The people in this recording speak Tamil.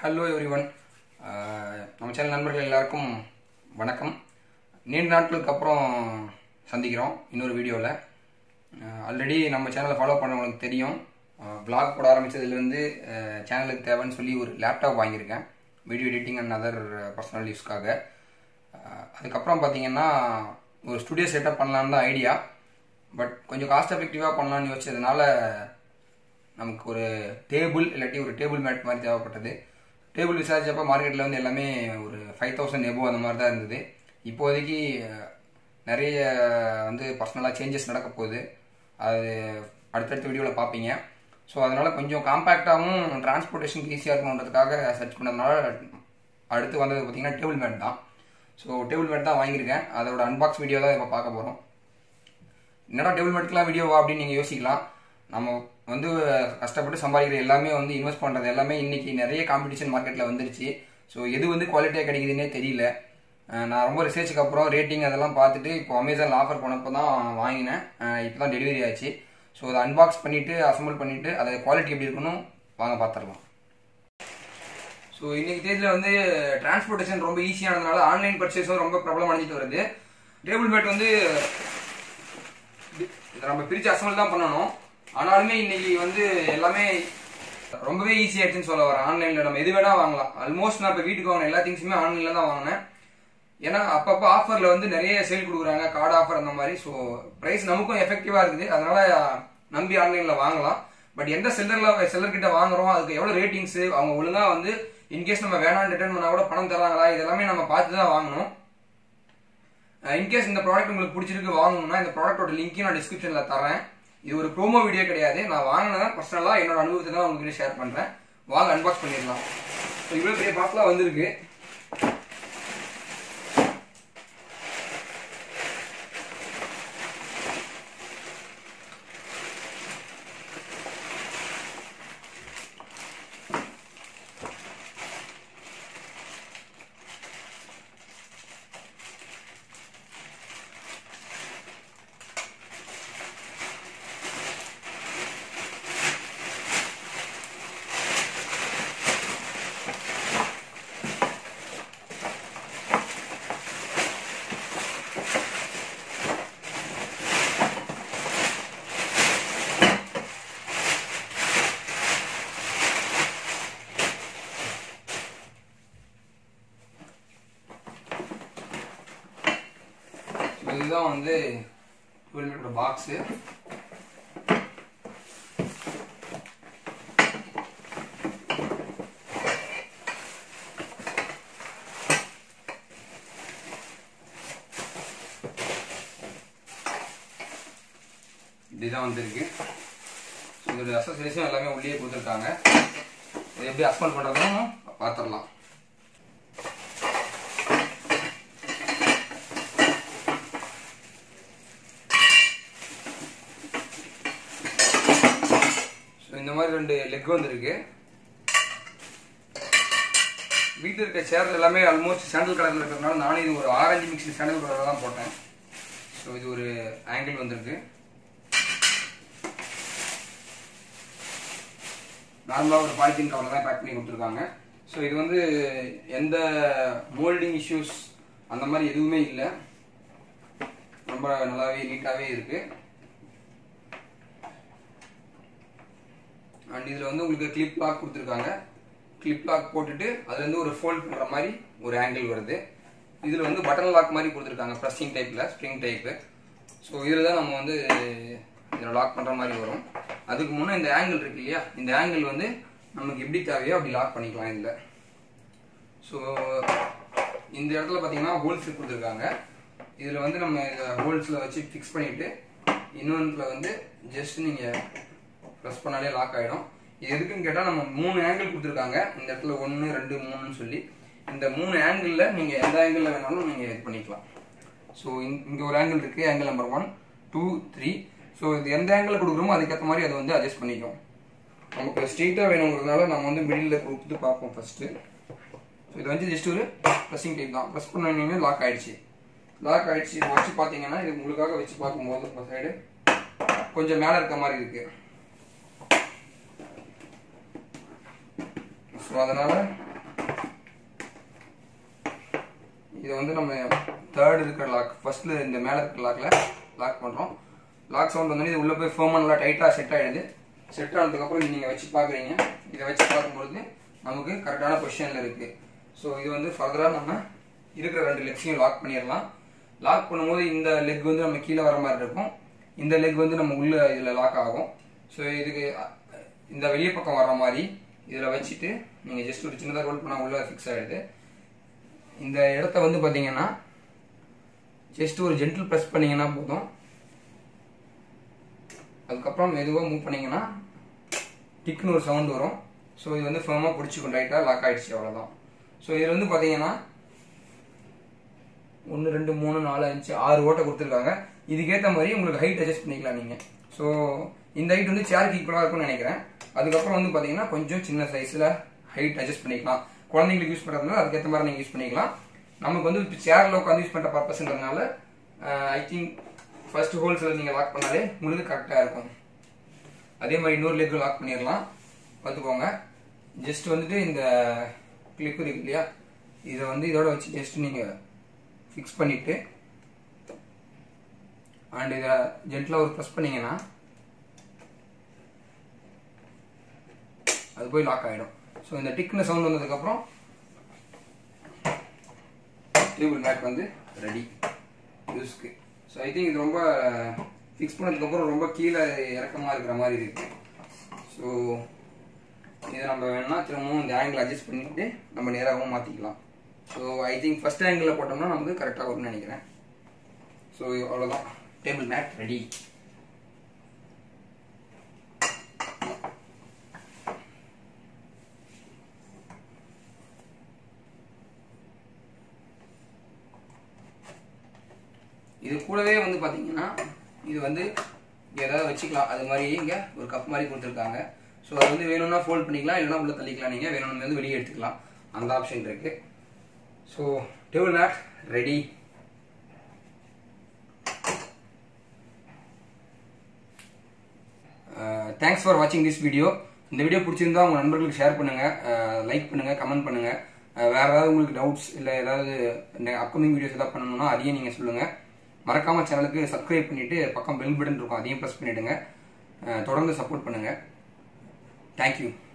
ஹலோ எவ்ரி ஒன் நம்ம சேனல் நண்பர்கள் எல்லாருக்கும் வணக்கம் நீண்ட நாட்களுக்கு அப்புறம் சந்திக்கிறோம் இன்னொரு வீடியோவில் ஆல்ரெடி நம்ம சேனலை ஃபாலோ பண்ணவங்களுக்கு தெரியும் vlog போட ஆரம்பித்ததுலேருந்து சேனலுக்கு தேவைன்னு சொல்லி ஒரு லேப்டாப் வாங்கியிருக்கேன் video editing and other personal யூஸ்க்காக அதுக்கப்புறம் பார்த்தீங்கன்னா ஒரு ஸ்டுடியோ செட்டப் பண்ணலான்னு தான் ஐடியா பட் கொஞ்சம் காஸ்ட் எஃபெக்டிவாக பண்ணலான்னு யோசிச்சதுனால நமக்கு ஒரு டேபிள் இல்லாட்டி ஒரு டேபிள் மேட் மாதிரி தேவைப்பட்டது டேபிள் விசாரிச்சப்போ மார்க்கெட்டில் வந்து எல்லாமே ஒரு ஃபைவ் தௌசண்ட் எபோ அந்த மாதிரி தான் இருந்தது இப்போதைக்கு அஹ், நிறைய வந்து பர்சனலாக சேஞ்சஸ் நடக்க போகுது அது அடுத்தடுத்த வீடியோவில் பார்ப்பீங்க ஸோ அதனால் கொஞ்சம் காம்பேக்டாகவும் டிரான்ஸ்போர்ட்டேஷனுக்கு ஈஸியாக இருக்கணுன்றதுக்காக சர்ச் பண்ணதுனால அடுத்து வந்தது பார்த்தீங்கன்னா டேபிள் மேட் தான் ஸோ டேபிள் மேட் தான் வாங்கியிருக்கேன் அதோட அன்பாக்ஸ் வீடியோ தான் இப்போ பார்க்க போகிறோம் என்னடா டேபிள் மேட்க்கெலாம் வீடியோவா அப்படின்னு நீங்கள் யோசிக்கலாம் நம்ம வந்து கஷ்டப்பட்டு சம்பாதிக்கிற எல்லாமே வந்து இன்வெஸ்ட் பண்ணுறது எல்லாமே இன்னைக்கு நிறைய காம்படிஷன் மார்க்கெட்டில் வந்துருச்சு ஸோ எது வந்து குவாலிட்டியாக கிடைக்குதுன்னே தெரியல அஹ் நான் ரொம்ப ரிசர்ச்சுக்கு அப்புறம் ரேட்டிங் அதெல்லாம் பார்த்துட்டு இப்போ அமேசானில் ஆஃபர் பண்ணப்போ தான் வாங்கினேன் இப்போ தான் டெலிவரி ஆச்சு ஸோ அதை அன்பாக்ஸ் பண்ணிவிட்டு அசம்பிள் பண்ணிவிட்டு அதை குவாலிட்டி எப்படி இருக்குன்னு வாங்க பார்த்துடலாம் ஸோ இன்னைக்கு தேதியில் வந்து டிரான்ஸ்போர்ட்டேஷன் ரொம்ப ஈஸியானதுனால ஆன்லைன் பர்ச்சேஸும் ரொம்ப பிரபலம் அடைஞ்சிட்டு வருது டேபிள் மேட் வந்து இதை நம்ம பிரிச்சு அசம்பிள் தான் பண்ணணும் ஆனாலுமே இன்னைக்கு வந்து எல்லாமே ரொம்பவே ஈஸி ஆயிடுச்சுன்னு சொல்ல வரேன் ஆன்லைன்ல நம்ம எது வேணா வாங்கலாம் ஆல்மோஸ்ட் நான் இப்போ வீட்டுக்கு வாங்கின எல்லா திங்ஸுமே ஆன்லைன்ல தான் வாங்கினேன் ஏன்னா அப்பப்போ ஆஃபர்ல வந்து நிறைய சேல் கொடுக்குறாங்க கார்டு ஆஃபர் அந்த மாதிரி ஸோ பிரைஸ் நமக்கும் எஃபெக்டிவா இருக்குது அதனால நம்பி ஆன்லைன்ல வாங்கலாம் பட் எந்த செல்லர்ல செல்லர் கிட்ட வாங்குறோம் அதுக்கு எவ்வளவு ரேட்டிங்ஸ் அவங்க ஒழுங்கா வந்து இன்கேஸ் நம்ம வேணாம் ரிட்டர்ன் பண்ணா கூட பணம் தராங்களா இதெல்லாமே நம்ம பார்த்து தான் வாங்கணும் இன்கேஸ் இந்த ப்ராடக்ட் உங்களுக்கு பிடிச்சிருக்கு வாங்கணும்னா இந்த ப்ராடக்ட்டோட லிங்க்கையும் நான் டிஸ்கிரிப்ஷன்ல தரேன் இது ஒரு ப்ரோமோ வீடியோ கிடையாது நான் வாங்கினதை பர்சனலா என்னோட அனுபவத்தை தான் உங்களுக்கு ஷேர் பண்றேன் வாங்க அன்பாக்ஸ் பண்ணிடலாம் ஸோ இவ்வளோ பெரிய பாக்ஸ்லாம் வந்திருக்கு ஸோ இதுதான் வந்து டுவெல் பாக்ஸு இதுதான் வந்திருக்கு ஸோ இதோட அசசரிஸும் எல்லாமே உள்ளே கொடுத்துருக்காங்க இது எப்படி அஸ்மல் பண்ணுறதுன்னு பார்த்துடலாம் ஸோ இந்த மாதிரி ரெண்டு லெக் வந்திருக்கு வீட்டில் இருக்க சேர்ல எல்லாமே ஆல்மோஸ்ட் சாண்டல் கலரில் இருக்கிறதுனால நானும் இது ஒரு ஆரஞ்சு மிக்ஸ் சாண்டல் கலரில் தான் போட்டேன் ஸோ இது ஒரு ஆங்கிள் வந்திருக்கு நார்மலாக ஒரு பாலித்தீன் கவரில் தான் பேக் பண்ணி கொடுத்துருக்காங்க ஸோ இது வந்து எந்த மோல்டிங் இஷ்யூஸ் அந்த மாதிரி எதுவுமே இல்லை ரொம்ப நல்லாவே நீட்டாகவே இருக்குது அண்ட் இதில் வந்து உங்களுக்கு கிளிப் லாக் கொடுத்துருக்காங்க கிளிப் லாக் போட்டுட்டு அதுலேருந்து ஒரு ஃபோல்ட் பண்ணுற மாதிரி ஒரு ஆங்கிள் வருது இதில் வந்து பட்டன் லாக் மாதிரி கொடுத்துருக்காங்க ப்ரெஸ்ஸிங் டைப்பில் ஸ்ப்ரிங் டைப்பு ஸோ இதில் தான் நம்ம வந்து இதில் லாக் பண்ணுற மாதிரி வரும் அதுக்கு முன்னே இந்த ஆங்கிள் இருக்கு இல்லையா இந்த ஆங்கிள் வந்து நமக்கு எப்படி தேவையோ அப்படி லாக் பண்ணிக்கலாம் இதில் ஸோ இந்த இடத்துல பார்த்தீங்கன்னா ஹோல்ஸ் கொடுத்துருக்காங்க இதில் வந்து நம்ம இந்த ஹோல்ஸில் வச்சு ஃபிக்ஸ் பண்ணிவிட்டு இன்னொன்றுல வந்து ஜஸ்ட் நீங்கள் ப்ரெஸ் பண்ணாலே லாக் ஆகிடும் இது எதுக்குன்னு கேட்டால் நம்ம மூணு ஆங்கிள் கொடுத்துருக்காங்க இந்த இடத்துல ஒன்று ரெண்டு மூணுன்னு சொல்லி இந்த மூணு ஆங்கிளில் நீங்கள் எந்த ஆங்கிளில் வேணாலும் நீங்கள் இது பண்ணிக்கலாம் ஸோ இங்கே ஒரு ஆங்கிள் இருக்குது angle number one two three so இது எந்த ஆங்கிளில் கொடுக்குறோமோ அதுக்கேற்ற மாதிரி அதை வந்து அட்ஜஸ்ட் பண்ணிக்கும் நமக்கு ஸ்ட்ரெயிட்டாக வேணுங்கிறதுனால நம்ம வந்து மிடில் கொடுத்து பார்ப்போம் ஃபஸ்ட்டு ஸோ இது வந்து ஜஸ்ட் ஒரு ப்ரெஸ்ஸிங் டைப் தான் ப்ரெஸ் பண்ண லாக் ஆயிடுச்சு லாக் ஆயிடுச்சு இப்போ வச்சு பார்த்தீங்கன்னா இது உங்களுக்காக வச்சு பார்க்கும்போது இப்போ சைடு கொஞ்சம் மேலே இருக்க மாதிரி இருக்கு ஸோ அதனால இதை வந்து நம்ம தேர்ட் இருக்கிற லாக் ஃபர்ஸ்ட்ல இந்த மேலே இருக்கிற லாக்கில் லாக் பண்ணுறோம் லாக் சவுண்ட் வந்து இது உள்ளே போய் ஃபோமாக நல்லா டைட்டாக செட் ஆகிடுது செட் ஆனதுக்கப்புறம் இது நீங்கள் வச்சு பார்க்குறீங்க இதை வச்சு பார்க்கும்பொழுது நமக்கு கரெக்டான பொசிஷனில் இருக்குது ஸோ இது வந்து ஃபர்தராக நம்ம இருக்கிற ரெண்டு லெக்ஸையும் லாக் பண்ணிடலாம் லாக் பண்ணும்போது இந்த லெக் வந்து நம்ம கீழே வர மாதிரி இருக்கும் இந்த லெக் வந்து நம்ம உள்ள இதில் லாக் ஆகும் ஸோ இதுக்கு அ- இந்த வெளிய பக்கம் வர மாதிரி இதில் வச்சுட்டு நீங்கள் ஜஸ்ட் ஒரு சின்னதாக ரோல் பண்ணால் உள்ள ஃபிக்ஸ் ஆகிடுது இந்த இடத்த வந்து பார்த்தீங்கன்னா ஜஸ்ட் ஒரு ஜென்டில் ப்ரெஸ் பண்ணீங்கன்னா போதும் அதுக்கப்புறம் மெதுவாக மூவ் பண்ணீங்கன்னா டிக்குன்னு ஒரு சவுண்ட் வரும் ஸோ இது வந்து ஃபேமாக பிடிச்சிக்கும் டைட்டாக லாக் ஆயிடுச்சு அவ்வளோதான் ஸோ இதில் வந்து பார்த்தீங்கன்னா ஒன்று ரெண்டு மூணு நாலு அஞ்சு ஆறு ஓட்டை கொடுத்துருக்காங்க இதுக்கேற்ற மாதிரி உங்களுக்கு ஹைட் அட்ஜஸ்ட் பண்ணிக்கலாம் நீங்கள் ஸோ இந்த ஹைட் வந்து சேருக்கு ஈக்குவலாக இருக்கும்னு நினைக்கிறேன் அதுக்கப்புறம் வந்து பார்த்தீங்கன்னா கொஞ்சம் சின்ன சைஸில் ஹைட் அட்ஜஸ்ட் பண்ணிக்கலாம் குழந்தைங்களுக்கு யூஸ் பண்ணுறதுனால அதுக்கேற்ற மாதிரி நீங்கள் யூஸ் பண்ணிக்கலாம் நமக்கு வந்து இப்போ சேரில் உட்காந்து யூஸ் பண்ணுற பர்பஸ்ன்றதுனால ஐ திங்க் ஃபர்ஸ்ட் ஹோல்ஸில் நீங்கள் லாக் பண்ணாலே உங்களுக்கு கரெக்டாக இருக்கும் அதே மாதிரி இன்னொரு லெக் லாக் பண்ணிடலாம் பார்த்துக்கோங்க ஜஸ்ட் வந்துட்டு இந்த கிளிப் இருக்கு இல்லையா இதை வந்து இதோட வச்சு ஜஸ்ட் நீங்கள் ஃபிக்ஸ் பண்ணிவிட்டு அண்ட் இதை ஜென்டிலாக ஒரு ப்ரெஸ் பண்ணீங்கன்னா அது போய் லாக் ஆகிடும் ஸோ இந்த டிக்னு சவுண்ட் வந்ததுக்கப்புறம் டேபிள் மேட் வந்து ரெடி யூஸ்க்கு ஸோ ஐ திங்க் இது ரொம்ப ஃபிக்ஸ் பண்ணதுக்கப்புறம் ரொம்ப கீழே இறக்கமாக இருக்கிற மாதிரி இருக்கு ஸோ இதை நம்ம வேணா திரும்பவும் இந்த ஆங்கிள் அட்ஜஸ்ட் பண்ணிட்டு நம்ம நேராகவும் மாற்றிக்கலாம் ஸோ ஐ திங்க் ஃபர்ஸ்ட் ஆங்கிளில் போட்டோம்னா நமக்கு கரெக்டாக வரும்னு நினைக்கிறேன் ஸோ அவ்வளோதான் டேபிள் மேட் ரெடி இது கூடவே வந்து பார்த்தீங்கன்னா இது வந்து இங்க ஏதாவது வச்சுக்கலாம் அது மாதிரி இங்கே ஒரு கப் மாதிரி கொடுத்துருக்காங்க ஸோ அது வந்து வேணும்னா ஃபோல்ட் பண்ணிக்கலாம் இல்லைன்னா உள்ள தள்ளிக்கலாம் நீங்கள் வேணும்னு வந்து வெளியே எடுத்துக்கலாம் அந்த ஆப்ஷன் இருக்கு so table mat ready thanks for வாட்சிங் திஸ் வீடியோ இந்த வீடியோ பிடிச்சிருந்தா உங்கள் நண்பர்களுக்கு ஷேர் பண்ணுங்கள் லைக் பண்ணுங்கள் கமெண்ட் பண்ணுங்கள் வேறு ஏதாவது உங்களுக்கு டவுட்ஸ் இல்லை ஏதாவது அப்கமிங் வீடியோஸ் ஏதாவது பண்ணணும்னா அதையும் நீங்கள் சொல்லுங்கள் மறக்காம சேனலுக்கு சப்ஸ்கிரைப் பண்ணிவிட்டு பக்கம் பெல் பட்டன் இருக்கும் அதையும் ப்ரெஸ் பண்ணிவிடுங்க தொடர்ந்து சப்போர்ட் பண்ணுங்கள் தேங்க்யூ